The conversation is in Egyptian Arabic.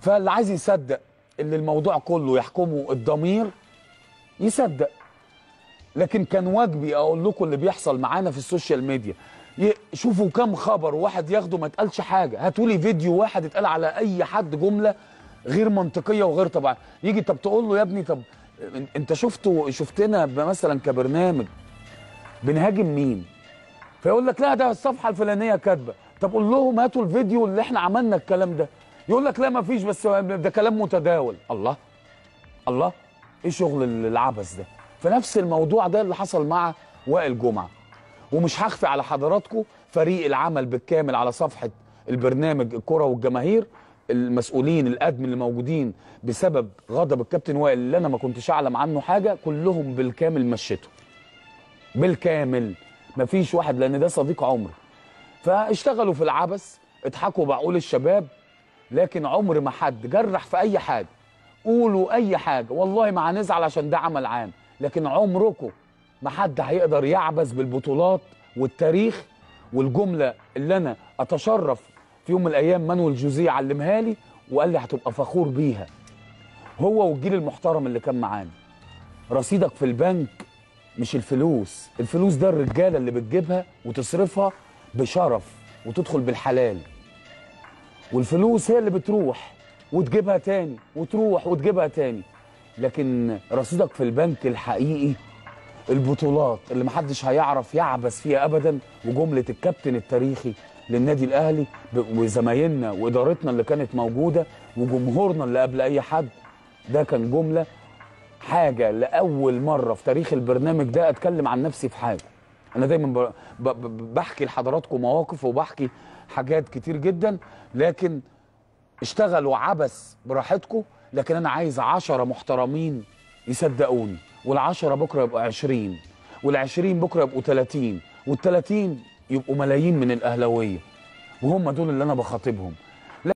فاللي عايز يصدق اللي الموضوع كله يحكمه الضمير يصدق لكن كان واجبي اقول لكم اللي بيحصل معانا في السوشيال ميديا ي- شوفوا كم خبر وواحد ياخده ما اتقالش حاجه هاتوا لي فيديو واحد اتقال على اي حد جمله غير منطقيه وغير طبيعيه يجي طب تقول له يا ابني طب إن- انت شفته شفتنا مثلا كبرنامج بنهاجم مين فيقول لك لا ده الصفحه الفلانيه كاتبه طب قول لهم هاتوا الفيديو اللي احنا عملنا الكلام ده يقول لك لا ما فيش بس ده كلام متداول الله الله ايه شغل العبث ده فنفس الموضوع ده اللي حصل مع وائل جمعه ومش هخفي على حضراتكم فريق العمل بالكامل على صفحه البرنامج الكره والجماهير المسؤولين الادم اللي موجودين بسبب غضب الكابتن وائل اللي انا ما كنتش اعلم عنه حاجه كلهم بالكامل مشيته بالكامل مفيش واحد لان ده صديق عمر فاشتغلوا في العبث اضحكوا بعقول الشباب لكن عمر ما حد جرح في اي حاجه قولوا اي حاجه والله ما هنزعل عشان ده عمل عام لكن عمركم ما حد هيقدر يعبث بالبطولات والتاريخ والجمله اللي انا اتشرف في يوم من الايام مانويل جوزيه علمها لي وقال لي هتبقى فخور بيها هو والجيل المحترم اللي كان معانا رصيدك في البنك مش الفلوس الفلوس ده الرجاله اللي بتجيبها وتصرفها بشرف وتدخل بالحلال والفلوس هي اللي بتروح وتجيبها تاني وتروح وتجيبها تاني لكن رصيدك في البنك الحقيقي البطولات اللي محدش هيعرف يعبث فيها ابدا وجمله الكابتن التاريخي للنادي الاهلي ب- وزمايلنا وادارتنا اللي كانت موجوده وجمهورنا اللي قبل اي حد ده كان جمله حاجه لاول مره في تاريخ البرنامج ده اتكلم عن نفسي في حاجه انا دايما ب- ب- ب- بحكي لحضراتكم مواقف وبحكي حاجات كتير جدا لكن اشتغلوا عبث براحتكم لكن انا عايز عشرة محترمين يصدقوني والعشرة بكرة يبقوا عشرين والعشرين بكرة يبقوا تلاتين والتلاتين يبقوا ملايين من الأهلوية وهم دول اللي أنا بخاطبهم